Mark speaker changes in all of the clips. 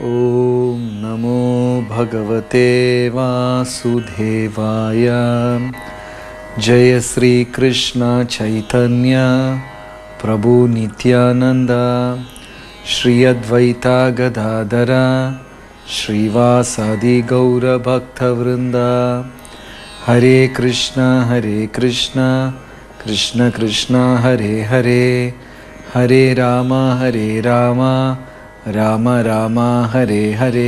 Speaker 1: ॐ नमो भगवते वासुदेवाय जय श्रीकृष्ण चैतन्य प्रभु नित्यानन्द श्री अद्वैता गदाधर श्रीवासादि गौरभक्तवृन्द हरे कृष्ण हरे कृष्ण कृष्ण कृष्ण हरे हरे ഹരേ രാമ ഹരേ രാമ രാമ രാമ ഹരേ ഹരേ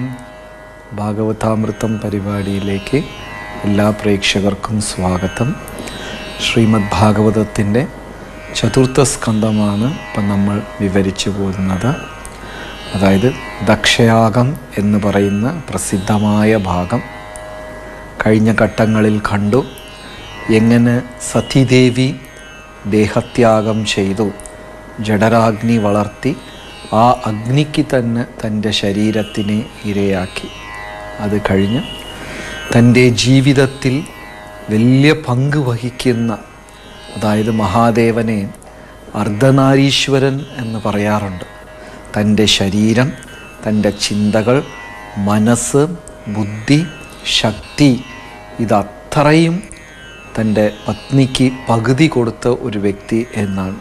Speaker 1: ഭാഗവതാമൃതം പരിപാടിയിലേക്ക് എല്ലാ പ്രേക്ഷകർക്കും സ്വാഗതം ശ്രീമദ് ഭാഗവതത്തിൻ്റെ ചതുർത്ഥ സ്കന്ധമാണ് ഇപ്പം നമ്മൾ വിവരിച്ചു പോകുന്നത് അതായത് ദക്ഷയാഗം എന്ന് പറയുന്ന പ്രസിദ്ധമായ ഭാഗം കഴിഞ്ഞ ഘട്ടങ്ങളിൽ കണ്ടു എങ്ങനെ സതീദേവി ദേഹത്യാഗം ചെയ്തു ജഡരാഗ്നി വളർത്തി ആ അഗ്നിക്ക് തന്നെ തൻ്റെ ശരീരത്തിനെ ഇരയാക്കി അത് കഴിഞ്ഞ് തൻ്റെ ജീവിതത്തിൽ വലിയ പങ്ക് വഹിക്കുന്ന അതായത് മഹാദേവനെ അർദ്ധനാരീശ്വരൻ എന്ന് പറയാറുണ്ട് തൻ്റെ ശരീരം തൻ്റെ ചിന്തകൾ മനസ്സ് ബുദ്ധി ശക്തി ഇതത്രയും തൻ്റെ പത്നിക്ക് പകുതി കൊടുത്ത ഒരു വ്യക്തി എന്നാണ്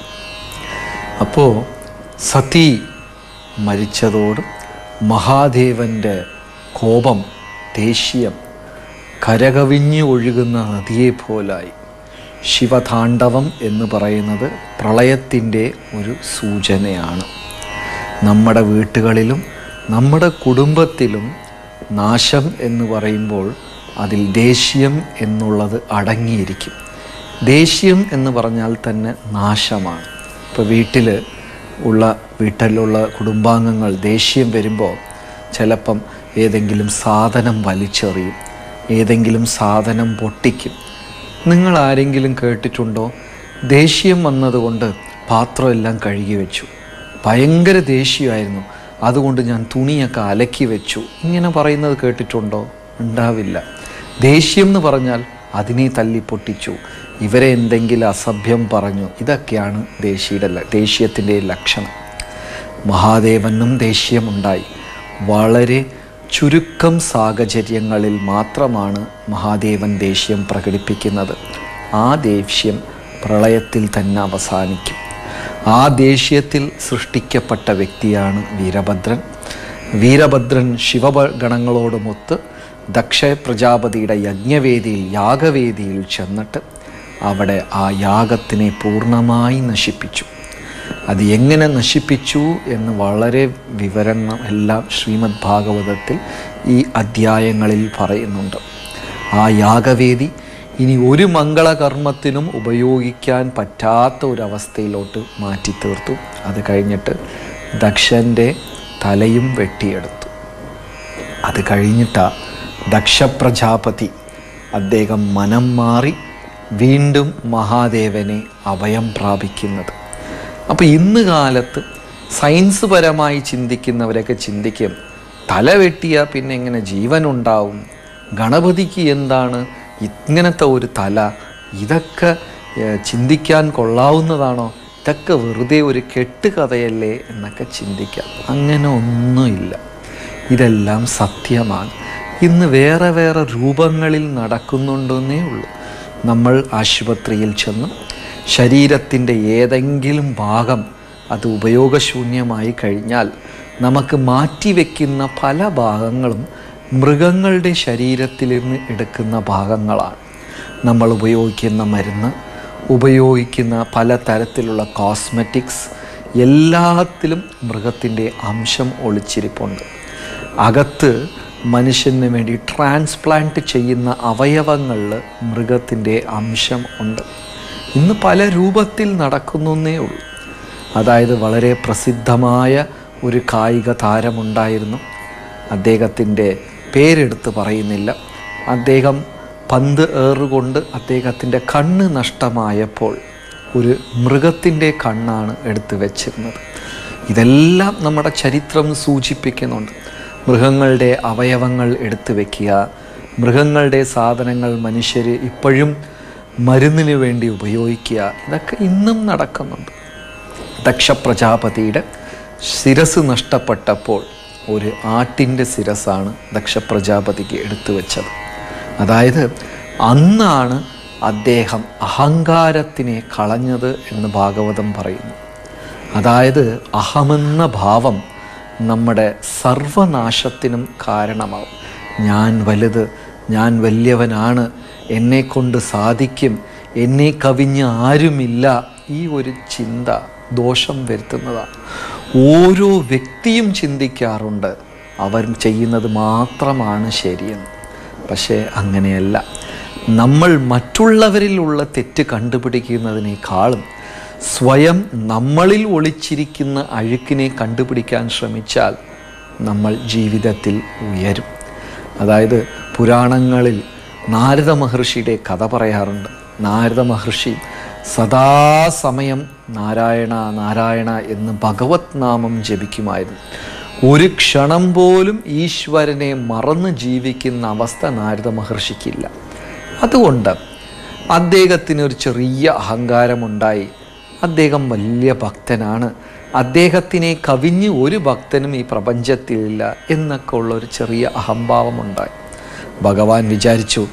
Speaker 1: അപ്പോൾ സതി മരിച്ചതോട് മഹാദേവൻ്റെ കോപം ദേഷ്യം കരകവിഞ്ഞ് ഒഴുകുന്ന നദിയെ പോലായി ശിവതാണ്ഡവം എന്ന് പറയുന്നത് പ്രളയത്തിൻ്റെ ഒരു സൂചനയാണ് നമ്മുടെ വീട്ടുകളിലും നമ്മുടെ കുടുംബത്തിലും നാശം എന്ന് പറയുമ്പോൾ അതിൽ ദേഷ്യം എന്നുള്ളത് അടങ്ങിയിരിക്കും ദേഷ്യം എന്ന് പറഞ്ഞാൽ തന്നെ നാശമാണ് ഇപ്പോൾ വീട്ടിൽ ഉള്ള വീട്ടിലുള്ള കുടുംബാംഗങ്ങൾ ദേഷ്യം വരുമ്പോൾ ചിലപ്പം ഏതെങ്കിലും സാധനം വലിച്ചെറിയും ഏതെങ്കിലും സാധനം പൊട്ടിക്കും നിങ്ങൾ ആരെങ്കിലും കേട്ടിട്ടുണ്ടോ ദേഷ്യം വന്നതുകൊണ്ട് പാത്രമെല്ലാം കഴുകി വെച്ചു ഭയങ്കര ദേഷ്യമായിരുന്നു അതുകൊണ്ട് ഞാൻ തുണിയൊക്കെ അലക്കി വെച്ചു ഇങ്ങനെ പറയുന്നത് കേട്ടിട്ടുണ്ടോ ഉണ്ടാവില്ല ദേഷ്യം എന്ന് പറഞ്ഞാൽ അതിനെ തല്ലി പൊട്ടിച്ചു ഇവരെ എന്തെങ്കിലും അസഭ്യം പറഞ്ഞു ഇതൊക്കെയാണ് ദേഷ്യയുടെ ല- ദേഷ്യത്തിൻ്റെ ലക്ഷണം മഹാദേവനും ദേഷ്യമുണ്ടായി വളരെ ചുരുക്കം സാഹചര്യങ്ങളിൽ മാത്രമാണ് മഹാദേവൻ ദേഷ്യം പ്രകടിപ്പിക്കുന്നത് ആ ദേഷ്യം പ്രളയത്തിൽ തന്നെ അവസാനിക്കും ആ ദേഷ്യത്തിൽ സൃഷ്ടിക്കപ്പെട്ട വ്യക്തിയാണ് വീരഭദ്രൻ വീരഭദ്രൻ ശിവഗണങ്ങളോടുമൊത്ത് ദക്ഷ പ്രജാപതിയുടെ യജ്ഞവേദിയിൽ യാഗവേദിയിൽ ചെന്നിട്ട് അവിടെ ആ യാഗത്തിനെ പൂർണ്ണമായി നശിപ്പിച്ചു അത് എങ്ങനെ നശിപ്പിച്ചു എന്ന് വളരെ വിവരണം എല്ലാം ശ്രീമദ് ഭാഗവതത്തിൽ ഈ അധ്യായങ്ങളിൽ പറയുന്നുണ്ട് ആ യാഗവേദി ഇനി ഒരു മംഗളകർമ്മത്തിനും ഉപയോഗിക്കാൻ പറ്റാത്ത ഒരവസ്ഥയിലോട്ട് മാറ്റി തീർത്തു അത് കഴിഞ്ഞിട്ട് ദക്ഷൻ്റെ തലയും വെട്ടിയെടുത്തു അത് കഴിഞ്ഞിട്ടാ ദക്ഷപ്രജാപതി അദ്ദേഹം മനം മാറി വീണ്ടും മഹാദേവനെ അഭയം പ്രാപിക്കുന്നത് അപ്പോൾ ഇന്ന് കാലത്ത് സയൻസ് പരമായി ചിന്തിക്കുന്നവരൊക്കെ ചിന്തിക്കും തല വെട്ടിയാൽ പിന്നെ എങ്ങനെ ജീവൻ ഉണ്ടാവും ഗണപതിക്ക് എന്താണ് ഇങ്ങനത്തെ ഒരു തല ഇതൊക്കെ ഏഹ്, ചിന്തിക്കാൻ കൊള്ളാവുന്നതാണോ ഇതൊക്കെ വെറുതെ ഒരു കെട്ടുകഥയല്ലേ എന്നൊക്കെ ചിന്തിക്കാം അങ്ങനെ ഒന്നുമില്ല ഇതെല്ലാം സത്യമാണ് ഇന്ന് വേറെ വേറെ രൂപങ്ങളിൽ നടക്കുന്നുണ്ടെന്നേ ഉള്ളൂ നമ്മൾ ആശുപത്രിയിൽ ചെന്ന് ശരീരത്തിൻ്റെ ഏതെങ്കിലും ഭാഗം അത് ഉപയോഗശൂന്യമായി കഴിഞ്ഞാൽ നമുക്ക് മാറ്റിവെക്കുന്ന പല ഭാഗങ്ങളും മൃഗങ്ങളുടെ ശരീരത്തിൽ നിന്ന് എടുക്കുന്ന ഭാഗങ്ങളാണ് നമ്മൾ ഉപയോഗിക്കുന്ന മരുന്ന് ഉപയോഗിക്കുന്ന പല തരത്തിലുള്ള കോസ്മെറ്റിക്സ് എല്ലാത്തിലും മൃഗത്തിൻ്റെ അംശം ഒളിച്ചിരിപ്പുണ്ട് അകത്ത് മനുഷ്യന് വേണ്ടി ട്രാൻസ്പ്ലാന്റ് ചെയ്യുന്ന അവയവങ്ങളിൽ മൃഗത്തിൻ്റെ അംശം ഉണ്ട് ഇന്ന് പല രൂപത്തിൽ നടക്കുന്നേ ഉള്ളൂ അതായത് വളരെ പ്രസിദ്ധമായ ഒരു കായിക താരമുണ്ടായിരുന്നു അദ്ദേഹത്തിൻ്റെ പേരെടുത്ത് പറയുന്നില്ല അദ്ദേഹം പന്ത് ഏറുകൊണ്ട് അദ്ദേഹത്തിൻ്റെ കണ്ണ് നഷ്ടമായപ്പോൾ ഒരു മൃഗത്തിൻ്റെ കണ്ണാണ് എടുത്തു വെച്ചിരുന്നത് ഇതെല്ലാം നമ്മുടെ ചരിത്രം സൂചിപ്പിക്കുന്നുണ്ട് മൃഗങ്ങളുടെ അവയവങ്ങൾ എടുത്തു വെക്കുക മൃഗങ്ങളുടെ സാധനങ്ങൾ മനുഷ്യർ ഇപ്പോഴും മരുന്നിന് വേണ്ടി ഉപയോഗിക്കുക ഇതൊക്കെ ഇന്നും നടക്കുന്നുണ്ട് ദക്ഷ പ്രജാപതിയുടെ ശിരസ് നഷ്ടപ്പെട്ടപ്പോൾ ഒരു ആട്ടിൻ്റെ ശിരസാണ് ദക്ഷ പ്രജാപതിക്ക് എടുത്തു വെച്ചത് അതായത് അന്നാണ് അദ്ദേഹം അഹങ്കാരത്തിനെ കളഞ്ഞത് എന്ന് ഭാഗവതം പറയുന്നു അതായത് അഹമെന്ന ഭാവം നമ്മുടെ സർവനാശത്തിനും കാരണമാവും ഞാൻ വലുത് ഞാൻ വലിയവനാണ് എന്നെക്കൊണ്ട് സാധിക്കും എന്നെ കവിഞ്ഞ് ആരുമില്ല ഈ ഒരു ചിന്ത ദോഷം വരുത്തുന്നതാണ് ഓരോ വ്യക്തിയും ചിന്തിക്കാറുണ്ട് അവർ ചെയ്യുന്നത് മാത്രമാണ് ശരിയെന്ന് പക്ഷേ അങ്ങനെയല്ല നമ്മൾ മറ്റുള്ളവരിലുള്ള തെറ്റ് കണ്ടുപിടിക്കുന്നതിനേക്കാളും സ്വയം നമ്മളിൽ ഒളിച്ചിരിക്കുന്ന അഴുക്കിനെ കണ്ടുപിടിക്കാൻ ശ്രമിച്ചാൽ നമ്മൾ ജീവിതത്തിൽ ഉയരും അതായത് പുരാണങ്ങളിൽ നാരദ മഹർഷിയുടെ കഥ പറയാറുണ്ട് നാരദ മഹർഷി സദാസമയം നാരായണ നാരായണ എന്ന് ഭഗവത് നാമം ജപിക്കുമായിരുന്നു ഒരു ക്ഷണം പോലും ഈശ്വരനെ മറന്ന് ജീവിക്കുന്ന അവസ്ഥ നാരദ മഹർഷിക്കില്ല അതുകൊണ്ട് അദ്ദേഹത്തിന് ഒരു ചെറിയ അഹങ്കാരമുണ്ടായി അദ്ദേഹം വലിയ ഭക്തനാണ് അദ്ദേഹത്തിനെ കവിഞ്ഞ് ഒരു ഭക്തനും ഈ പ്രപഞ്ചത്തിലില്ല എന്നൊക്കെ ഉള്ള ഒരു ചെറിയ അഹംഭാവമുണ്ടായി ഭഗവാൻ വിചാരിച്ചു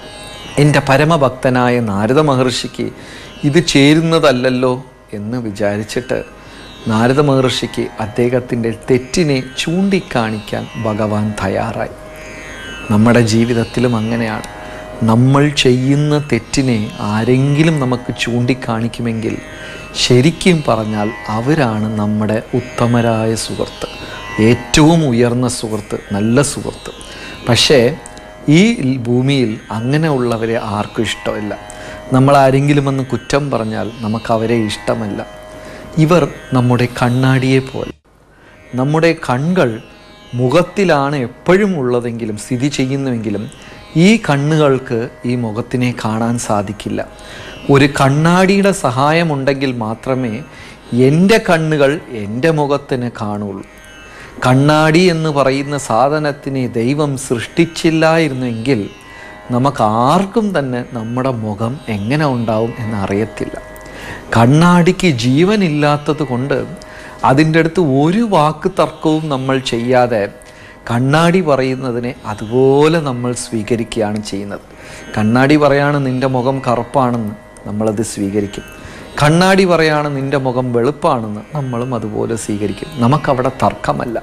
Speaker 1: എൻ്റെ പരമഭക്തനായ നാരദ മഹർഷിക്ക് ഇത് ചേരുന്നതല്ലല്ലോ എന്ന് വിചാരിച്ചിട്ട് നാരദ മഹർഷിക്ക് അദ്ദേഹത്തിൻ്റെ തെറ്റിനെ ചൂണ്ടിക്കാണിക്കാൻ ഭഗവാൻ തയ്യാറായി നമ്മുടെ ജീവിതത്തിലും അങ്ങനെയാണ് നമ്മൾ ചെയ്യുന്ന തെറ്റിനെ ആരെങ്കിലും നമുക്ക് ചൂണ്ടിക്കാണിക്കുമെങ്കിൽ ശരിക്കും പറഞ്ഞാൽ അവരാണ് നമ്മുടെ ഉത്തമരായ സുഹൃത്ത് ഏറ്റവും ഉയർന്ന സുഹൃത്ത് നല്ല സുഹൃത്ത് പക്ഷേ ഈ ഭൂമിയിൽ അങ്ങനെയുള്ളവരെ ആർക്കും ഇഷ്ടമില്ല നമ്മൾ ആരെങ്കിലും ഒന്ന് കുറ്റം പറഞ്ഞാൽ നമുക്ക് അവരെ ഇഷ്ടമല്ല ഇവർ നമ്മുടെ കണ്ണാടിയെ പോലെ നമ്മുടെ കണ്ണുകൾ മുഖത്തിലാണ് എപ്പോഴും ഉള്ളതെങ്കിലും സ്ഥിതി ചെയ്യുന്നുവെങ്കിലും ഈ കണ്ണുകൾക്ക് ഈ മുഖത്തിനെ കാണാൻ സാധിക്കില്ല ഒരു കണ്ണാടിയുടെ സഹായമുണ്ടെങ്കിൽ മാത്രമേ എൻ്റെ കണ്ണുകൾ എൻ്റെ മുഖത്തിന് കാണുള്ളൂ കണ്ണാടി എന്ന് പറയുന്ന സാധനത്തിനെ ദൈവം സൃഷ്ടിച്ചില്ലായിരുന്നെങ്കിൽ നമുക്ക് ആർക്കും തന്നെ നമ്മുടെ മുഖം എങ്ങനെ ഉണ്ടാവും എന്നറിയത്തില്ല കണ്ണാടിക്ക് ജീവനില്ലാത്തത് കൊണ്ട് അതിൻ്റെ അടുത്ത് ഒരു വാക്ക് തർക്കവും നമ്മൾ ചെയ്യാതെ കണ്ണാടി പറയുന്നതിനെ അതുപോലെ നമ്മൾ സ്വീകരിക്കുകയാണ് ചെയ്യുന്നത് കണ്ണാടി പറയാണ് നിൻ്റെ മുഖം കറുപ്പാണെന്ന് നമ്മളത് സ്വീകരിക്കും കണ്ണാടി പറയാണ് നിൻ്റെ മുഖം വെളുപ്പാണെന്ന് നമ്മളും അതുപോലെ സ്വീകരിക്കും നമുക്കവിടെ തർക്കമല്ല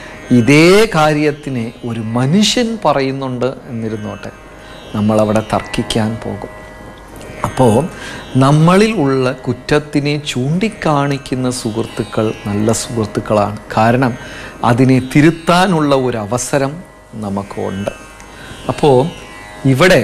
Speaker 1: ഇതേ കാര്യത്തിനെ ഒരു മനുഷ്യൻ പറയുന്നുണ്ട് എന്നിരുന്നോട്ടെ നമ്മളവിടെ തർക്കിക്കാൻ പോകും അപ്പോൾ നമ്മളിൽ ഉള്ള കുറ്റത്തിനെ ചൂണ്ടിക്കാണിക്കുന്ന സുഹൃത്തുക്കൾ നല്ല സുഹൃത്തുക്കളാണ് കാരണം അതിനെ തിരുത്താനുള്ള ഒരു അവസരം നമുക്കുണ്ട് അപ്പോൾ ഇവിടെ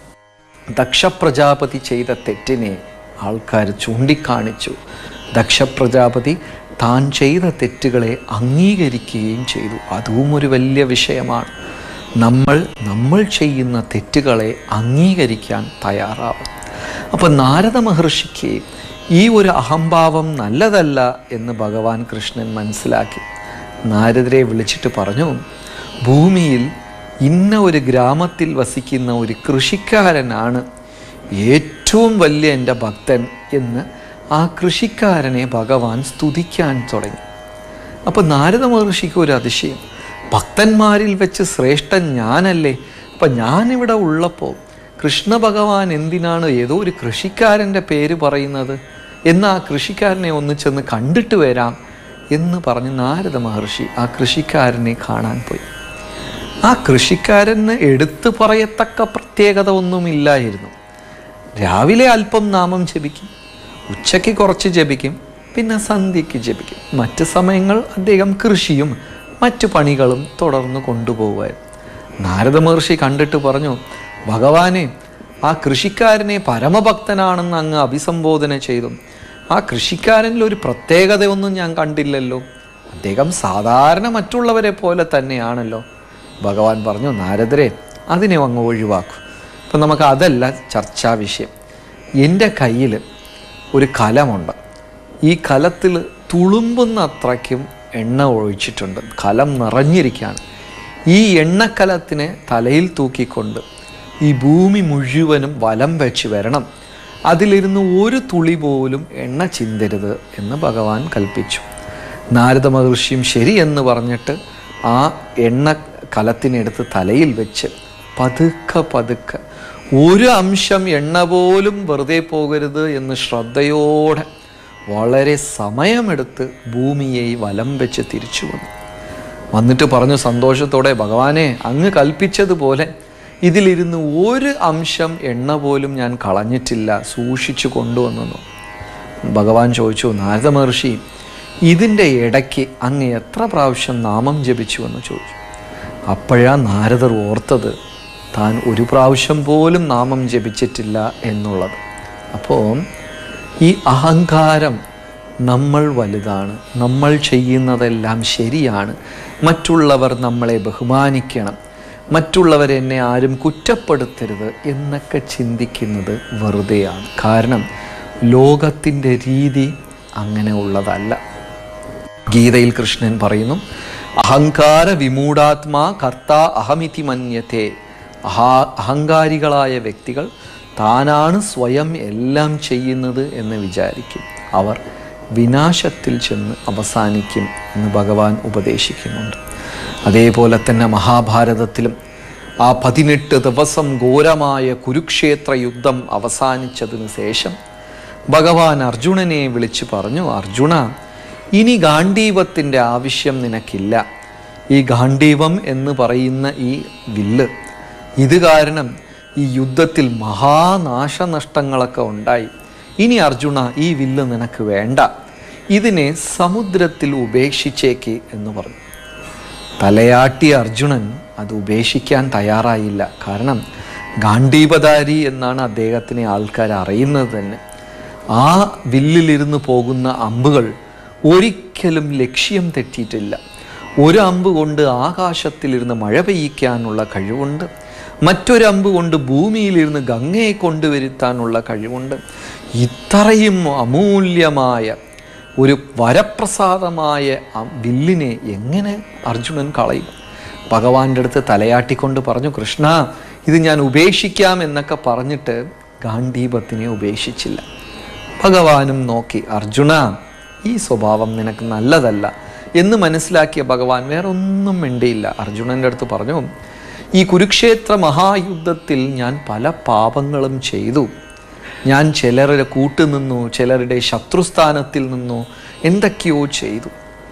Speaker 1: ദക്ഷപ്രജാപതി ചെയ്ത തെറ്റിനെ ആൾക്കാർ ചൂണ്ടിക്കാണിച്ചു ദക്ഷപ്രജാപതി താൻ ചെയ്ത തെറ്റുകളെ അംഗീകരിക്കുകയും ചെയ്തു അതും ഒരു വലിയ വിഷയമാണ് നമ്മൾ നമ്മൾ ചെയ്യുന്ന തെറ്റുകളെ അംഗീകരിക്കാൻ തയ്യാറാവും അപ്പോൾ നാരദ മഹർഷിക്ക് ഈ ഒരു അഹംഭാവം നല്ലതല്ല എന്ന് ഭഗവാൻ കൃഷ്ണൻ മനസ്സിലാക്കി നാരദരെ വിളിച്ചിട്ട് പറഞ്ഞു ഭൂമിയിൽ ഇന്ന ഒരു ഗ്രാമത്തിൽ വസിക്കുന്ന ഒരു കൃഷിക്കാരനാണ് ഏറ്റവും വലിയ എൻ്റെ ഭക്തൻ എന്ന് ആ കൃഷിക്കാരനെ ഭഗവാൻ സ്തുതിക്കാൻ തുടങ്ങി അപ്പോൾ നാരദ മഹർഷിക്ക് ഒരു അതിശയം ഭക്തന്മാരിൽ വെച്ച് ശ്രേഷ്ഠൻ ഞാനല്ലേ അപ്പം ഞാനിവിടെ ഉള്ളപ്പോൾ കൃഷ്ണ ഭഗവാൻ എന്തിനാണ് ഏതോ ഒരു കൃഷിക്കാരൻ്റെ പേര് പറയുന്നത് എന്ന് ആ കൃഷിക്കാരനെ ഒന്ന് ചെന്ന് കണ്ടിട്ട് വരാം എന്ന് പറഞ്ഞ് നാരദ മഹർഷി ആ കൃഷിക്കാരനെ കാണാൻ പോയി ആ കൃഷിക്കാരന് എടുത്തു പറയത്തക്ക പ്രത്യേകത ഒന്നുമില്ലായിരുന്നു രാവിലെ അല്പം നാമം ജപിക്കും ഉച്ചയ്ക്ക് കുറച്ച് ജപിക്കും പിന്നെ സന്ധ്യയ്ക്ക് ജപിക്കും മറ്റ് സമയങ്ങൾ അദ്ദേഹം കൃഷിയും മറ്റു പണികളും തുടർന്ന് കൊണ്ടുപോകുമായിരുന്നു നാരദ മഹർഷി കണ്ടിട്ട് പറഞ്ഞു ഭഗവാനെ ആ കൃഷിക്കാരനെ പരമഭക്തനാണെന്ന് അങ്ങ് അഭിസംബോധന ചെയ്തു ആ കൃഷിക്കാരനിൽ ഒരു പ്രത്യേകതയൊന്നും ഞാൻ കണ്ടില്ലല്ലോ അദ്ദേഹം സാധാരണ മറ്റുള്ളവരെ പോലെ തന്നെയാണല്ലോ ഭഗവാൻ പറഞ്ഞു നാരദരെ അതിനെ അങ്ങ് ഒഴിവാക്കൂ അപ്പം നമുക്ക് അതല്ല ചർച്ചാ വിഷയം എൻ്റെ കയ്യിൽ ഒരു കലമുണ്ട് ഈ കലത്തിൽ തുളുമ്പുന്ന അത്രയ്ക്കും എണ്ണ ഒഴിച്ചിട്ടുണ്ട് കലം നിറഞ്ഞിരിക്കുകയാണ് ഈ എണ്ണക്കലത്തിനെ തലയിൽ തൂക്കിക്കൊണ്ട് ഈ ഭൂമി മുഴുവനും വലം വെച്ച് വരണം അതിലിരുന്ന് ഒരു തുളി പോലും എണ്ണ ചിന്തരുത് എന്ന് ഭഗവാൻ കൽപ്പിച്ചു നാരദ മഹർഷിയും ശരി എന്ന് പറഞ്ഞിട്ട് ആ എണ്ണ കലത്തിനെടുത്ത് തലയിൽ വെച്ച് പതുക്കെ പതുക്കെ ഒരു അംശം എണ്ണ പോലും വെറുതെ പോകരുത് എന്ന് ശ്രദ്ധയോടെ വളരെ സമയമെടുത്ത് ഭൂമിയെ വലം വെച്ച് തിരിച്ചു വന്നു വന്നിട്ട് പറഞ്ഞു സന്തോഷത്തോടെ ഭഗവാനെ അങ്ങ് കൽപ്പിച്ചതുപോലെ ഇതിലിരുന്ന് ഒരു അംശം എണ്ണ പോലും ഞാൻ കളഞ്ഞിട്ടില്ല സൂക്ഷിച്ചു കൊണ്ടുവന്നു ഭഗവാൻ ചോദിച്ചു നാരദ മഹർഷി ഇതിൻ്റെ ഇടയ്ക്ക് അങ്ങ് എത്ര പ്രാവശ്യം നാമം ജപിച്ചു എന്ന് ചോദിച്ചു അപ്പോഴാ നാരദർ ഓർത്തത് താൻ ഒരു പ്രാവശ്യം പോലും നാമം ജപിച്ചിട്ടില്ല എന്നുള്ളത് അപ്പോൾ ഈ അഹങ്കാരം നമ്മൾ വലുതാണ് നമ്മൾ ചെയ്യുന്നതെല്ലാം ശരിയാണ് മറ്റുള്ളവർ നമ്മളെ ബഹുമാനിക്കണം മറ്റുള്ളവർ എന്നെ ആരും കുറ്റപ്പെടുത്തരുത് എന്നൊക്കെ ചിന്തിക്കുന്നത് വെറുതെയാണ് കാരണം ലോകത്തിൻ്റെ രീതി അങ്ങനെ ഉള്ളതല്ല ഗീതയിൽ കൃഷ്ണൻ പറയുന്നു അഹങ്കാര വിമൂഢാത്മാ കർത്ത അഹമിതി മന്യത്തെ അഹാ അഹങ്കാരികളായ വ്യക്തികൾ താനാണ് സ്വയം എല്ലാം ചെയ്യുന്നത് എന്ന് വിചാരിക്കും അവർ വിനാശത്തിൽ ചെന്ന് അവസാനിക്കും എന്ന് ഭഗവാൻ ഉപദേശിക്കുന്നുണ്ട് അതേപോലെ തന്നെ മഹാഭാരതത്തിലും ആ പതിനെട്ട് ദിവസം ഘോരമായ കുരുക്ഷേത്ര യുദ്ധം അവസാനിച്ചതിന് ശേഷം ഭഗവാൻ അർജുനനെ വിളിച്ചു പറഞ്ഞു അർജുന ഇനി ഗാന്ധീവത്തിൻ്റെ ആവശ്യം നിനക്കില്ല ഈ ഗാന്ധീവം എന്ന് പറയുന്ന ഈ വില്ല് ഇത് കാരണം ഈ യുദ്ധത്തിൽ മഹാനാശനഷ്ടങ്ങളൊക്കെ ഉണ്ടായി ഇനി അർജുന ഈ വില്ല് നിനക്ക് വേണ്ട ഇതിനെ സമുദ്രത്തിൽ ഉപേക്ഷിച്ചേക്ക് എന്ന് പറഞ്ഞു തലയാട്ടിയ അർജുനൻ അത് ഉപേക്ഷിക്കാൻ തയ്യാറായില്ല കാരണം ഗാന്ധീപധാരി എന്നാണ് അദ്ദേഹത്തിനെ ആൾക്കാർ അറിയുന്നത് തന്നെ ആ വില്ലിലിരുന്ന് പോകുന്ന അമ്പുകൾ ഒരിക്കലും ലക്ഷ്യം തെറ്റിയിട്ടില്ല ഒരു അമ്പ് കൊണ്ട് ആകാശത്തിലിരുന്ന് മഴ പെയ്യിക്കാനുള്ള കഴിവുണ്ട് മറ്റൊരു അമ്പ് കൊണ്ട് ഭൂമിയിലിരുന്ന് ഗംഗയെ കൊണ്ടുവരുത്താനുള്ള കഴിവുണ്ട് ഇത്രയും അമൂല്യമായ ഒരു വരപ്രസാദമായ ആ വില്ലിനെ എങ്ങനെ അർജുനൻ കളയും ഭഗവാന്റെ അടുത്ത് തലയാട്ടിക്കൊണ്ട് പറഞ്ഞു കൃഷ്ണ ഇത് ഞാൻ ഉപേക്ഷിക്കാം എന്നൊക്കെ പറഞ്ഞിട്ട് ഗാന്ധീപത്തിനെ ഉപേക്ഷിച്ചില്ല ഭഗവാനും നോക്കി അർജുന ഈ സ്വഭാവം നിനക്ക് നല്ലതല്ല എന്ന് മനസ്സിലാക്കിയ ഭഗവാൻ വേറെ ഒന്നും മിണ്ടിയില്ല അർജുനൻ്റെ അടുത്ത് പറഞ്ഞു ഈ കുരുക്ഷേത്ര മഹായുദ്ധത്തിൽ ഞാൻ പല പാപങ്ങളും ചെയ്തു ഞാൻ ചിലരുടെ കൂട്ടുനിന്നു ചിലരുടെ ശത്രുസ്ഥാനത്തിൽ നിന്നു എന്തൊക്കെയോ ചെയ്തു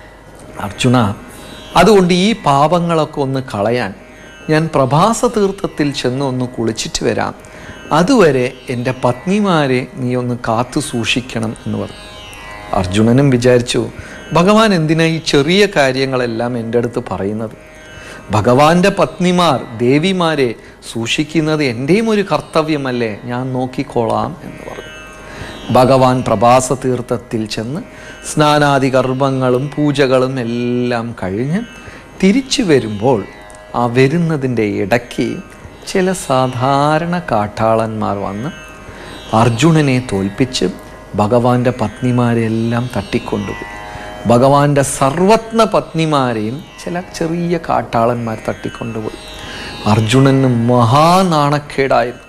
Speaker 1: അർജുന അതുകൊണ്ട് ഈ പാപങ്ങളൊക്കെ ഒന്ന് കളയാൻ ഞാൻ പ്രഭാസ തീർത്ഥത്തിൽ ചെന്ന് ഒന്ന് കുളിച്ചിട്ട് വരാം അതുവരെ എൻ്റെ പത്നിമാരെ നീ ഒന്ന് കാത്തു സൂക്ഷിക്കണം എന്ന് പറഞ്ഞു അർജുനനും വിചാരിച്ചു ഭഗവാൻ എന്തിനാ ഈ ചെറിയ കാര്യങ്ങളെല്ലാം എൻ്റെ അടുത്ത് പറയുന്നത് ഭഗവാന്റെ പത്നിമാർ ദേവിമാരെ സൂക്ഷിക്കുന്നത് എൻ്റെയും ഒരു കർത്തവ്യമല്ലേ ഞാൻ നോക്കിക്കോളാം എന്ന് പറഞ്ഞു ഭഗവാൻ പ്രഭാസ തീർത്ഥത്തിൽ ചെന്ന് സ്നാനാദി കർമ്മങ്ങളും പൂജകളും എല്ലാം കഴിഞ്ഞ് തിരിച്ചു വരുമ്പോൾ ആ വരുന്നതിൻ്റെ ഇടയ്ക്ക് ചില സാധാരണ കാട്ടാളന്മാർ വന്ന് അർജുനനെ തോൽപ്പിച്ച് ഭഗവാന്റെ പത്നിമാരെല്ലാം തട്ടിക്കൊണ്ടുപോയി ഭഗവാന്റെ സർവത്ന പത്നിമാരെയും ചില ചെറിയ കാട്ടാളന്മാർ തട്ടിക്കൊണ്ടുപോയി അർജുനന് മഹാനാണക്കേടായിരുന്നു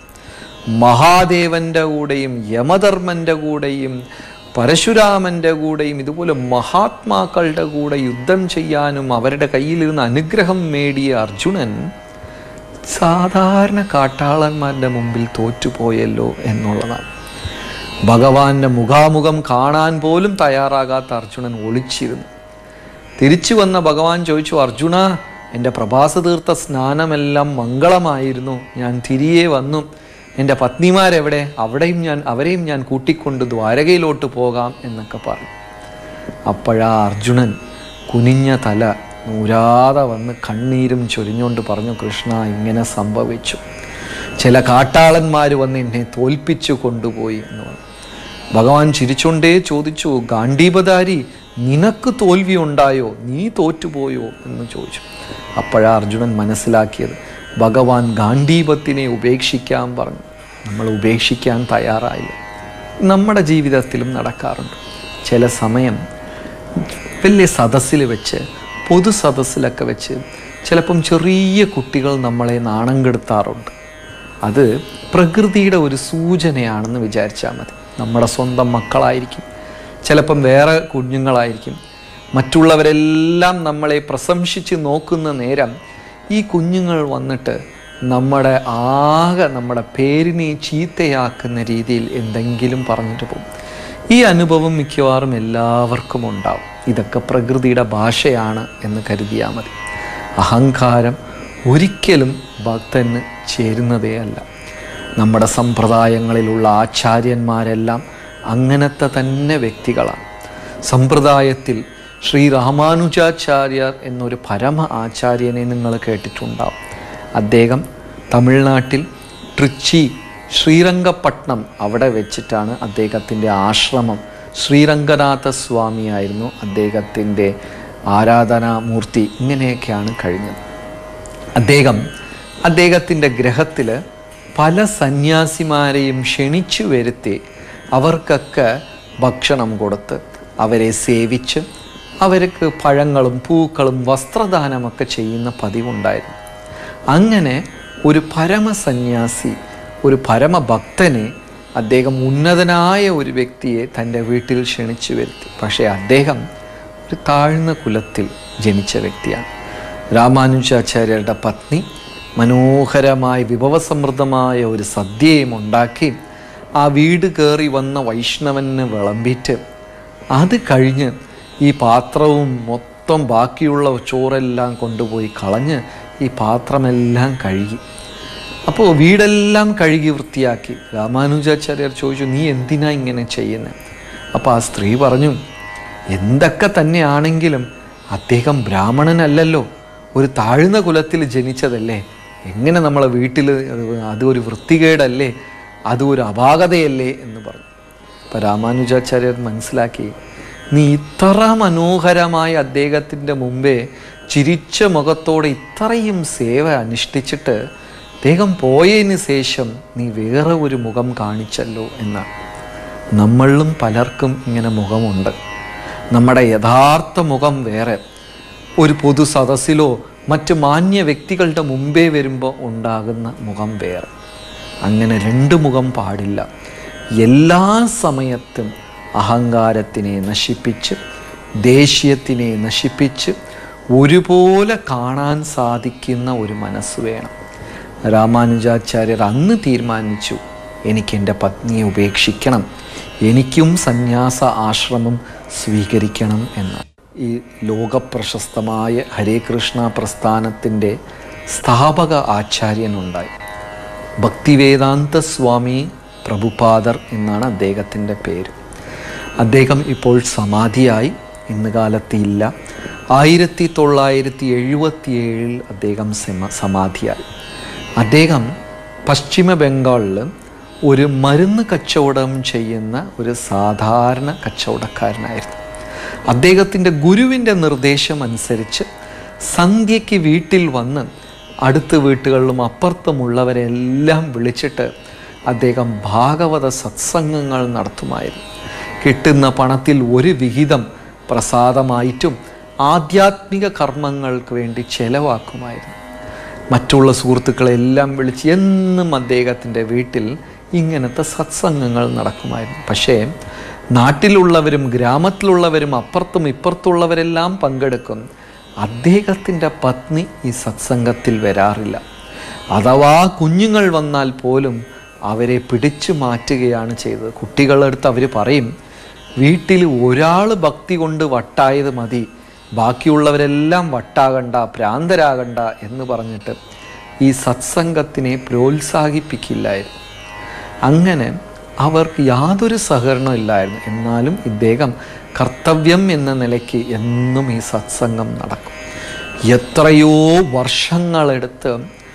Speaker 1: മഹാദേവന്റെ കൂടെയും യമധർമ്മന്റെ കൂടെയും പരശുരാമന്റെ കൂടെയും ഇതുപോലെ മഹാത്മാക്കളുടെ കൂടെ യുദ്ധം ചെയ്യാനും അവരുടെ കയ്യിലിരുന്ന് അനുഗ്രഹം നേടിയ അർജുനൻ സാധാരണ കാട്ടാളന്മാരുടെ മുമ്പിൽ തോറ്റുപോയല്ലോ എന്നുള്ളതാണ് ഭഗവാന്റെ മുഖാമുഖം കാണാൻ പോലും തയ്യാറാകാത്ത അർജുനൻ ഒളിച്ചിരുന്നു തിരിച്ചു വന്ന ഭഗവാൻ ചോദിച്ചു അർജുന എൻ്റെ പ്രഭാസ തീർത്ഥ സ്നാനമെല്ലാം മംഗളമായിരുന്നു ഞാൻ തിരികെ വന്നു എൻ്റെ പത്നിമാരെവിടെ അവിടെയും ഞാൻ അവരെയും ഞാൻ കൂട്ടിക്കൊണ്ട് ദ്വാരകയിലോട്ട് പോകാം എന്നൊക്കെ പറഞ്ഞു അപ്പോഴാ അർജുനൻ കുനിഞ്ഞ തല നൂരാതെ വന്ന് കണ്ണീരും ചൊരിഞ്ഞുകൊണ്ട് പറഞ്ഞു കൃഷ്ണ ഇങ്ങനെ സംഭവിച്ചു ചില കാട്ടാളന്മാർ വന്ന് എന്നെ തോൽപ്പിച്ചു കൊണ്ടുപോയി എന്ന് പറഞ്ഞു ഭഗവാൻ ചിരിച്ചുകൊണ്ടേ ചോദിച്ചു ഗാന്ധീപധാരി നിനക്ക് തോൽവി ഉണ്ടായോ നീ തോറ്റുപോയോ എന്ന് ചോദിച്ചു അപ്പോഴാ അർജുനൻ മനസ്സിലാക്കിയത് ഭഗവാൻ ഗാന്ധീപത്തിനെ ഉപേക്ഷിക്കാൻ പറഞ്ഞു നമ്മൾ ഉപേക്ഷിക്കാൻ തയ്യാറായില്ല നമ്മുടെ ജീവിതത്തിലും നടക്കാറുണ്ട് ചില സമയം വലിയ സദസ്സിൽ വെച്ച് പൊതു സദസ്സിലൊക്കെ വെച്ച് ചിലപ്പം ചെറിയ കുട്ടികൾ നമ്മളെ നാണം കെടുത്താറുണ്ട് അത് പ്രകൃതിയുടെ ഒരു സൂചനയാണെന്ന് വിചാരിച്ചാൽ മതി നമ്മുടെ സ്വന്തം മക്കളായിരിക്കും ചിലപ്പം വേറെ കുഞ്ഞുങ്ങളായിരിക്കും മറ്റുള്ളവരെല്ലാം നമ്മളെ പ്രശംസിച്ച് നോക്കുന്ന നേരം ഈ കുഞ്ഞുങ്ങൾ വന്നിട്ട് നമ്മുടെ ആകെ നമ്മുടെ പേരിനെ ചീത്തയാക്കുന്ന രീതിയിൽ എന്തെങ്കിലും പറഞ്ഞിട്ട് പോകും ഈ അനുഭവം മിക്കവാറും എല്ലാവർക്കും ഉണ്ടാവും ഇതൊക്കെ പ്രകൃതിയുടെ ഭാഷയാണ് എന്ന് കരുതിയാൽ മതി അഹങ്കാരം ഒരിക്കലും ഭക്തന് ചേരുന്നതേ അല്ല നമ്മുടെ സമ്പ്രദായങ്ങളിലുള്ള ആചാര്യന്മാരെല്ലാം അങ്ങനത്തെ തന്നെ വ്യക്തികളാണ് സമ്പ്രദായത്തിൽ ശ്രീ രാമാനുജാചാര്യർ എന്നൊരു പരമ ആചാര്യനെ നിങ്ങൾ കേട്ടിട്ടുണ്ടാവും അദ്ദേഹം തമിഴ്നാട്ടിൽ ട്രിച്ചി ശ്രീരംഗപട്ടണം അവിടെ വെച്ചിട്ടാണ് അദ്ദേഹത്തിൻ്റെ ആശ്രമം ശ്രീരംഗനാഥ സ്വാമിയായിരുന്നു അദ്ദേഹത്തിൻ്റെ ആരാധനാമൂർത്തി ഇങ്ങനെയൊക്കെയാണ് കഴിഞ്ഞത് അദ്ദേഹം അദ്ദേഹത്തിൻ്റെ ഗ്രഹത്തിൽ പല സന്യാസിമാരെയും ക്ഷണിച്ചു വരുത്തി അവർക്കൊക്കെ ഭക്ഷണം കൊടുത്ത് അവരെ സേവിച്ച് അവർക്ക് പഴങ്ങളും പൂക്കളും വസ്ത്രദാനമൊക്കെ ചെയ്യുന്ന പതിവുണ്ടായിരുന്നു അങ്ങനെ ഒരു പരമസന്യാസി ഒരു പരമഭക്തനെ അദ്ദേഹം ഉന്നതനായ ഒരു വ്യക്തിയെ തൻ്റെ വീട്ടിൽ ക്ഷണിച്ചു വരുത്തി പക്ഷേ അദ്ദേഹം ഒരു താഴ്ന്ന കുലത്തിൽ ജനിച്ച വ്യക്തിയാണ് രാമാനുജാചാര്യരുടെ പത്നി മനോഹരമായ വിഭവസമൃദ്ധമായ ഒരു സദ്യയും ഉണ്ടാക്കി ആ വീട് കയറി വന്ന വൈഷ്ണവന് വിളമ്പിറ്റ് അത് കഴിഞ്ഞ് ഈ പാത്രവും മൊത്തം ബാക്കിയുള്ള ചോറെല്ലാം കൊണ്ടുപോയി കളഞ്ഞ് ഈ പാത്രമെല്ലാം കഴുകി അപ്പോൾ വീടെല്ലാം കഴുകി വൃത്തിയാക്കി രാമാനുജാചാര്യർ ചോദിച്ചു നീ എന്തിനാ ഇങ്ങനെ ചെയ്യുന്നത് അപ്പോൾ ആ സ്ത്രീ പറഞ്ഞു എന്തൊക്കെ തന്നെയാണെങ്കിലും അദ്ദേഹം ബ്രാഹ്മണനല്ലല്ലോ ഒരു താഴ്ന്ന കുലത്തിൽ ജനിച്ചതല്ലേ എങ്ങനെ നമ്മളെ വീട്ടിൽ അത് ഒരു വൃത്തികേടല്ലേ അത് ഒരു അപാകതയല്ലേ എന്ന് പറഞ്ഞു അപ്പോൾ രാമാനുജാചാര്യർ മനസ്സിലാക്കി നീ ഇത്ര മനോഹരമായി അദ്ദേഹത്തിൻ്റെ മുമ്പേ ചിരിച്ച മുഖത്തോടെ ഇത്രയും സേവ അനുഷ്ഠിച്ചിട്ട് അദ്ദേഹം പോയതിന് ശേഷം നീ വേറെ ഒരു മുഖം കാണിച്ചല്ലോ എന്നാണ് നമ്മളിലും പലർക്കും ഇങ്ങനെ മുഖമുണ്ട് നമ്മുടെ യഥാർത്ഥ മുഖം വേറെ ഒരു പൊതു സദസ്സിലോ മറ്റ് മാന്യ വ്യക്തികളുടെ മുമ്പേ വരുമ്പോൾ ഉണ്ടാകുന്ന മുഖം വേറെ അങ്ങനെ രണ്ട് മുഖം പാടില്ല എല്ലാ സമയത്തും അഹങ്കാരത്തിനെ നശിപ്പിച്ച് ദേഷ്യത്തിനെ നശിപ്പിച്ച് ഒരുപോലെ കാണാൻ സാധിക്കുന്ന ഒരു മനസ്സ് വേണം രാമാനുജാചാര്യർ അന്ന് തീരുമാനിച്ചു എനിക്ക് എൻ്റെ പത്നിയെ ഉപേക്ഷിക്കണം എനിക്കും സന്യാസ ആശ്രമം സ്വീകരിക്കണം എന്ന് ഈ ലോകപ്രശസ്തമായ ഹരേ കൃഷ്ണ പ്രസ്ഥാനത്തിൻ്റെ സ്ഥാപക ആചാര്യനുണ്ടായി ഭക്തിവേദാന്ത സ്വാമി പ്രഭുപാദർ എന്നാണ് അദ്ദേഹത്തിൻ്റെ പേര് അദ്ദേഹം ഇപ്പോൾ സമാധിയായി ഇന്ന് കാലത്ത് ഇല്ല ആയിരത്തി തൊള്ളായിരത്തി എഴുപത്തിയേഴിൽ അദ്ദേഹം സമ സമാധിയായി അദ്ദേഹം പശ്ചിമ ബംഗാളിൽ ഒരു മരുന്ന് കച്ചവടം ചെയ്യുന്ന ഒരു സാധാരണ കച്ചവടക്കാരനായിരുന്നു അദ്ദേഹത്തിൻ്റെ ഗുരുവിൻ്റെ നിർദ്ദേശം അനുസരിച്ച് സന്ധ്യയ്ക്ക് വീട്ടിൽ വന്ന് അടുത്ത വീട്ടുകളിലും അപ്പുറത്തുമുള്ളവരെല്ലാം വിളിച്ചിട്ട് അദ്ദേഹം ഭാഗവത സത്സംഗങ്ങൾ നടത്തുമായിരുന്നു കിട്ടുന്ന പണത്തിൽ ഒരു വിഹിതം പ്രസാദമായിട്ടും ആധ്യാത്മിക കർമ്മങ്ങൾക്ക് വേണ്ടി ചെലവാക്കുമായിരുന്നു മറ്റുള്ള സുഹൃത്തുക്കളെല്ലാം വിളിച്ച് എന്നും അദ്ദേഹത്തിൻ്റെ വീട്ടിൽ ഇങ്ങനത്തെ സത്സംഗങ്ങൾ നടക്കുമായിരുന്നു പക്ഷേ നാട്ടിലുള്ളവരും ഗ്രാമത്തിലുള്ളവരും അപ്പുറത്തും ഇപ്പുറത്തുള്ളവരെല്ലാം പങ്കെടുക്കും അദ്ദേഹത്തിൻ്റെ പത്നി ഈ സത്സംഗത്തിൽ വരാറില്ല അഥവാ കുഞ്ഞുങ്ങൾ വന്നാൽ പോലും അവരെ പിടിച്ചു മാറ്റുകയാണ് ചെയ്തത് കുട്ടികളെടുത്ത് അവർ പറയും വീട്ടിൽ ഒരാൾ ഭക്തി കൊണ്ട് വട്ടായത് മതി ബാക്കിയുള്ളവരെല്ലാം വട്ടാകണ്ട ഭ്രാന്തരാകണ്ട എന്ന് പറഞ്ഞിട്ട് ഈ സത്സംഗത്തിനെ പ്രോത്സാഹിപ്പിക്കില്ലായിരുന്നു അങ്ങനെ അവർക്ക് യാതൊരു സഹകരണവും ഇല്ലായിരുന്നു എന്നാലും ഇദ്ദേഹം കർത്തവ്യം എന്ന നിലയ്ക്ക് എന്നും ഈ സത്സംഗം നടക്കും എത്രയോ വർഷങ്ങളെടുത്ത്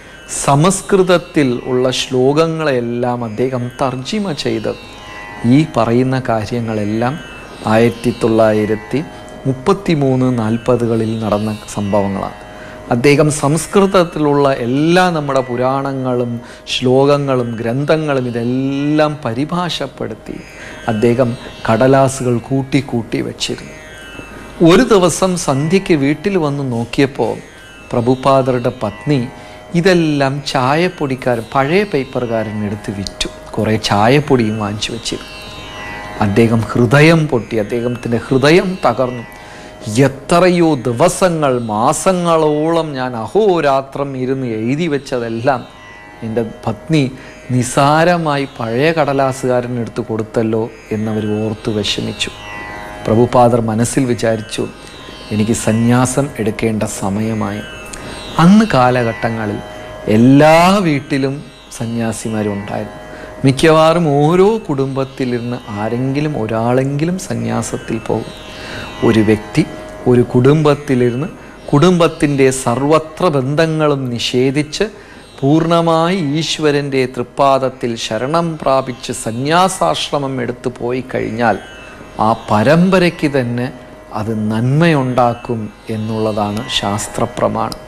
Speaker 1: സംസ്കൃതത്തിൽ ഉള്ള ശ്ലോകങ്ങളെല്ലാം അദ്ദേഹം തർജിമ ചെയ്ത് ഈ പറയുന്ന കാര്യങ്ങളെല്ലാം ആയിരത്തി തൊള്ളായിരത്തി മുപ്പത്തി മൂന്ന് നാൽപ്പതുകളിൽ നടന്ന സംഭവങ്ങളാണ് അദ്ദേഹം സംസ്കൃതത്തിലുള്ള എല്ലാ നമ്മുടെ പുരാണങ്ങളും ശ്ലോകങ്ങളും ഗ്രന്ഥങ്ങളും ഇതെല്ലാം പരിഭാഷപ്പെടുത്തി അദ്ദേഹം കടലാസുകൾ കൂട്ടി കൂട്ടി വച്ചിരുന്നു ഒരു ദിവസം സന്ധ്യയ്ക്ക് വീട്ടിൽ വന്ന് നോക്കിയപ്പോൾ പ്രഭുപാദരുടെ പത്നി ഇതെല്ലാം ചായപ്പൊടിക്കാരൻ പഴയ പേപ്പറുകാരൻ എടുത്ത് വിറ്റു കുറേ ചായപ്പൊടിയും വാങ്ങിച്ചു വെച്ചിരുന്നു അദ്ദേഹം ഹൃദയം പൊട്ടി അദ്ദേഹത്തിൻ്റെ ഹൃദയം തകർന്നു എത്രയോ ദിവസങ്ങൾ മാസങ്ങളോളം ഞാൻ അഹോരാത്രം ഇരുന്ന് എഴുതി വെച്ചതെല്ലാം എൻ്റെ പത്നി നിസാരമായി പഴയ കടലാസുകാരനെടുത്ത് കൊടുത്തല്ലോ എന്നവർ ഓർത്തു വിഷമിച്ചു പ്രഭുപാദർ മനസ്സിൽ വിചാരിച്ചു എനിക്ക് സന്യാസം എടുക്കേണ്ട സമയമായി അന്ന് കാലഘട്ടങ്ങളിൽ എല്ലാ വീട്ടിലും സന്യാസിമാരുണ്ടായിരുന്നു മിക്കവാറും ഓരോ കുടുംബത്തിലിരുന്ന് ആരെങ്കിലും ഒരാളെങ്കിലും സന്യാസത്തിൽ പോകും ഒരു വ്യക്തി ഒരു കുടുംബത്തിലിരുന്ന് കുടുംബത്തിൻ്റെ സർവത്ര ബന്ധങ്ങളും നിഷേധിച്ച് പൂർണ്ണമായി ഈശ്വരൻ്റെ തൃപ്പാദത്തിൽ ശരണം പ്രാപിച്ച് സന്യാസാശ്രമം എടുത്തു പോയി കഴിഞ്ഞാൽ ആ പരമ്പരയ്ക്ക് തന്നെ അത് നന്മയുണ്ടാക്കും എന്നുള്ളതാണ് ശാസ്ത്രപ്രമാണം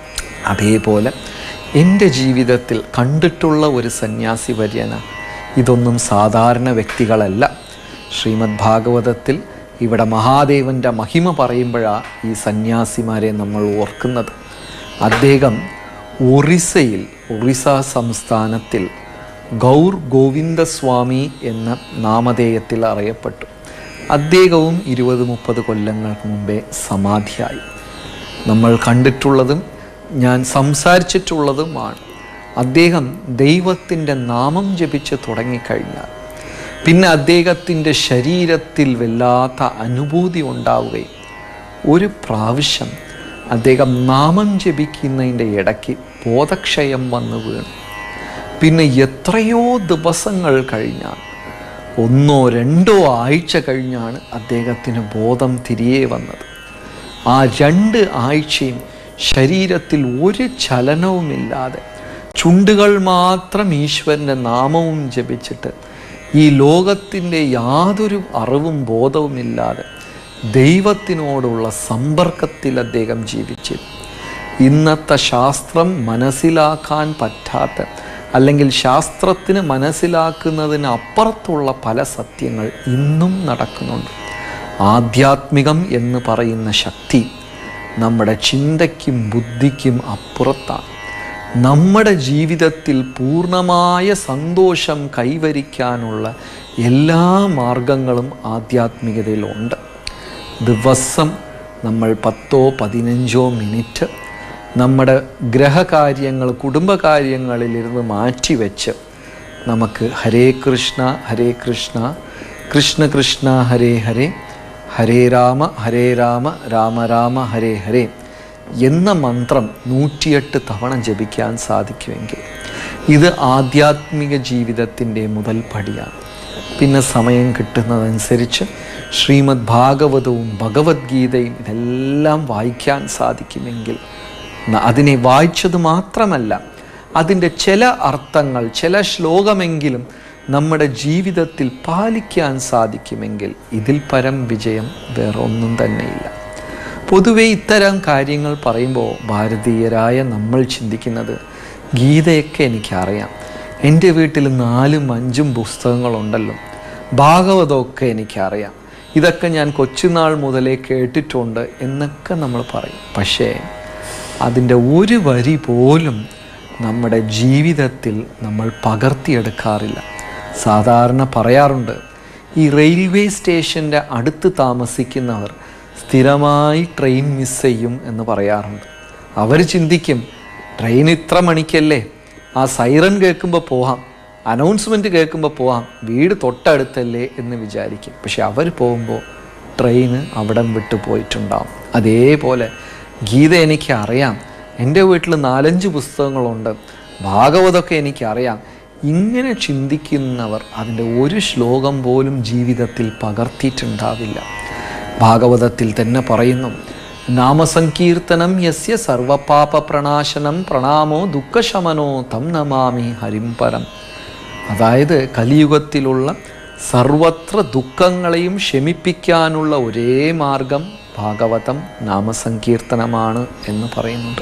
Speaker 1: അതേപോലെ എൻ്റെ ജീവിതത്തിൽ കണ്ടിട്ടുള്ള ഒരു സന്യാസി വര്യന ഇതൊന്നും സാധാരണ വ്യക്തികളല്ല ശ്രീമദ് ഭാഗവതത്തിൽ ഇവിടെ മഹാദേവൻ്റെ മഹിമ പറയുമ്പോഴാണ് ഈ സന്യാസിമാരെ നമ്മൾ ഓർക്കുന്നത് അദ്ദേഹം ഒറീസയിൽ ഒറീസ സംസ്ഥാനത്തിൽ ഗൗർ ഗോവിന്ദസ്വാമി എന്ന നാമധേയത്തിൽ അറിയപ്പെട്ടു അദ്ദേഹവും ഇരുപത് മുപ്പത് കൊല്ലങ്ങൾക്ക് മുമ്പേ സമാധിയായി നമ്മൾ കണ്ടിട്ടുള്ളതും ഞാൻ സംസാരിച്ചിട്ടുള്ളതുമാണ് അദ്ദേഹം ദൈവത്തിൻ്റെ നാമം ജപിച്ച് തുടങ്ങിക്കഴിഞ്ഞാൽ പിന്നെ അദ്ദേഹത്തിൻ്റെ ശരീരത്തിൽ വല്ലാത്ത അനുഭൂതി ഉണ്ടാവുകയും ഒരു പ്രാവശ്യം അദ്ദേഹം നാമം ജപിക്കുന്നതിൻ്റെ ഇടയ്ക്ക് ബോധക്ഷയം വന്നു വീണു പിന്നെ എത്രയോ ദിവസങ്ങൾ കഴിഞ്ഞാണ് ഒന്നോ രണ്ടോ ആഴ്ച കഴിഞ്ഞാണ് അദ്ദേഹത്തിന് ബോധം തിരികെ വന്നത് ആ രണ്ട് ആഴ്ചയും ശരീരത്തിൽ ഒരു ചലനവുമില്ലാതെ ചുണ്ടുകൾ മാത്രം ഈശ്വരൻ്റെ നാമവും ജപിച്ചിട്ട് ഈ ലോകത്തിൻ്റെ യാതൊരു അറിവും ബോധവുമില്ലാതെ ദൈവത്തിനോടുള്ള സമ്പർക്കത്തിൽ അദ്ദേഹം ജീവിച്ചിരുന്നു ഇന്നത്തെ ശാസ്ത്രം മനസ്സിലാക്കാൻ പറ്റാത്ത അല്ലെങ്കിൽ ശാസ്ത്രത്തിന് മനസ്സിലാക്കുന്നതിന് അപ്പുറത്തുള്ള പല സത്യങ്ങൾ ഇന്നും നടക്കുന്നുണ്ട് ആധ്യാത്മികം എന്ന് പറയുന്ന ശക്തി നമ്മുടെ ചിന്തയ്ക്കും ബുദ്ധിക്കും അപ്പുറത്താണ് നമ്മുടെ ജീവിതത്തിൽ പൂർണ്ണമായ സന്തോഷം കൈവരിക്കാനുള്ള എല്ലാ മാർഗങ്ങളും ആധ്യാത്മികതയിലുണ്ട് ദിവസം നമ്മൾ പത്തോ പതിനഞ്ചോ മിനിറ്റ് നമ്മുടെ ഗ്രഹകാര്യങ്ങൾ കുടുംബകാര്യങ്ങളിലിരുന്ന് മാറ്റിവെച്ച് നമുക്ക് ഹരേ കൃഷ്ണ ഹരേ കൃഷ്ണ കൃഷ്ണ കൃഷ്ണ ഹരേ ഹരേ ഹരേ രാമ ഹരേ രാമ രാമ രാമ ഹരേ ഹരേ എന്ന മന്ത്രം നൂറ്റിയെട്ട് തവണ ജപിക്കാൻ സാധിക്കുമെങ്കിൽ ഇത് ആധ്യാത്മിക ജീവിതത്തിൻ്റെ മുതൽ പടിയാണ് പിന്നെ സമയം കിട്ടുന്നതനുസരിച്ച് ശ്രീമദ് ഭാഗവതവും ഭഗവത്ഗീതയും ഇതെല്ലാം വായിക്കാൻ സാധിക്കുമെങ്കിൽ ന- അതിനെ വായിച്ചത് മാത്രമല്ല അതിൻ്റെ ചില അർത്ഥങ്ങൾ ചില ശ്ലോകമെങ്കിലും നമ്മുടെ ജീവിതത്തിൽ പാലിക്കാൻ സാധിക്കുമെങ്കിൽ ഇതിൽ പരം വിജയം വേറെ ഒന്നും തന്നെയില്ല പൊതുവെ ഇത്തരം കാര്യങ്ങൾ പറയുമ്പോൾ ഭാരതീയരായ നമ്മൾ ചിന്തിക്കുന്നത് ഗീതയൊക്കെ എനിക്കറിയാം എൻ്റെ വീട്ടിൽ നാലും അഞ്ചും പുസ്തകങ്ങളുണ്ടല്ലോ ഭാഗവതമൊക്കെ എനിക്കറിയാം ഇതൊക്കെ ഞാൻ കൊച്ചുനാൾ മുതലേ കേട്ടിട്ടുണ്ട് എന്നൊക്കെ നമ്മൾ പറയും പക്ഷേ അതിൻ്റെ ഒരു വരി പോലും നമ്മുടെ ജീവിതത്തിൽ നമ്മൾ പകർത്തിയെടുക്കാറില്ല സാധാരണ പറയാറുണ്ട് ഈ റെയിൽവേ സ്റ്റേഷൻ്റെ അടുത്ത് താമസിക്കുന്നവർ സ്ഥിരമായി ട്രെയിൻ മിസ് ചെയ്യും എന്ന് പറയാറുണ്ട് അവർ ചിന്തിക്കും ട്രെയിൻ ഇത്ര മണിക്കല്ലേ ആ സൈറൻ കേൾക്കുമ്പോൾ പോവാം അനൗൺസ്മെൻറ്റ് കേൾക്കുമ്പോൾ പോവാം വീട് തൊട്ടടുത്തല്ലേ എന്ന് വിചാരിക്കും പക്ഷെ അവർ പോകുമ്പോൾ ട്രെയിന് അവിടം വിട്ടു പോയിട്ടുണ്ടാവും അതേപോലെ ഗീത എനിക്ക് അറിയാം എൻ്റെ വീട്ടിൽ നാലഞ്ച് പുസ്തകങ്ങളുണ്ട് ഭാഗവതമൊക്കെ എനിക്കറിയാം ഇങ്ങനെ ചിന്തിക്കുന്നവർ അതിൻ്റെ ഒരു ശ്ലോകം പോലും ജീവിതത്തിൽ പകർത്തിയിട്ടുണ്ടാവില്ല ഭാഗവതത്തിൽ തന്നെ പറയുന്നു നാമസങ്കീർത്തനം യസ്യ സർവപാപ പ്രണാശനം പ്രണാമോ ദുഃഖശമനോ തം നമാമി ഹരിംപരം അതായത് കലിയുഗത്തിലുള്ള സർവത്ര ദുഃഖങ്ങളെയും ശമിപ്പിക്കാനുള്ള ഒരേ മാർഗം ഭാഗവതം നാമസങ്കീർത്തനമാണ് എന്ന് പറയുന്നുണ്ട്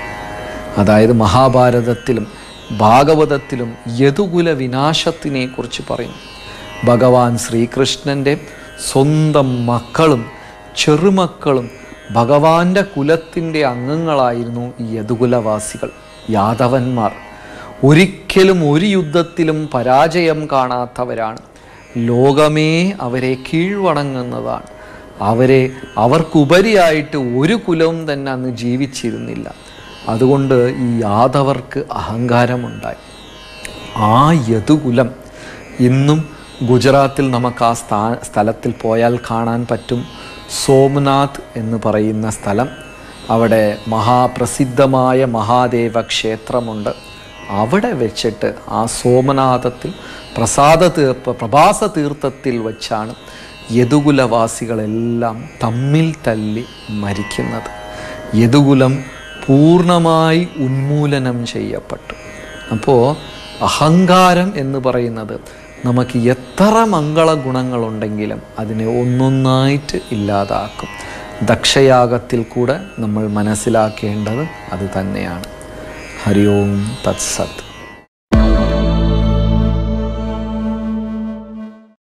Speaker 1: അതായത് മഹാഭാരതത്തിലും ഭാഗവതത്തിലും യദുകുല വിനാശത്തിനെ കുറിച്ച് പറയും ഭഗവാൻ ശ്രീകൃഷ്ണൻ്റെ സ്വന്തം മക്കളും ചെറുമക്കളും ഭഗവാന്റെ കുലത്തിൻ്റെ അംഗങ്ങളായിരുന്നു ഈ യദുകുലവാസികൾ യാദവന്മാർ ഒരിക്കലും ഒരു യുദ്ധത്തിലും പരാജയം കാണാത്തവരാണ് ലോകമേ അവരെ കീഴ്വണങ്ങുന്നതാണ് അവരെ അവർക്കുപരിയായിട്ട് ഒരു കുലവും തന്നെ അന്ന് ജീവിച്ചിരുന്നില്ല അതുകൊണ്ട് ഈ യാദവർക്ക് അഹങ്കാരമുണ്ടായി ആ യദുകുലം ഇന്നും ഗുജറാത്തിൽ നമുക്ക് ആ സ്ഥാ സ്ഥലത്തിൽ പോയാൽ കാണാൻ പറ്റും സോംനാഥ് എന്ന് പറയുന്ന സ്ഥലം അവിടെ മഹാപ്രസിദ്ധമായ മഹാദേവ ക്ഷേത്രമുണ്ട് അവിടെ വെച്ചിട്ട് ആ സോമനാഥത്തിൽ പ്രസാദ തീർപ്പ പ്രഭാസ തീർത്ഥത്തിൽ വെച്ചാണ് യദുകുലവാസികളെല്ലാം തമ്മിൽ തല്ലി മരിക്കുന്നത് യദുകുലം പൂർണ്ണമായി ഉന്മൂലനം ചെയ്യപ്പെട്ടു അപ്പോൾ അഹങ്കാരം എന്ന് പറയുന്നത് നമുക്ക് എത്ര മംഗള ഗുണങ്ങളുണ്ടെങ്കിലും അതിനെ ഒന്നൊന്നായിട്ട് ഇല്ലാതാക്കും ദക്ഷയാഗത്തിൽ കൂടെ നമ്മൾ മനസ്സിലാക്കേണ്ടത് അത് തന്നെയാണ് ഹരി ഓം തത്സത്ത്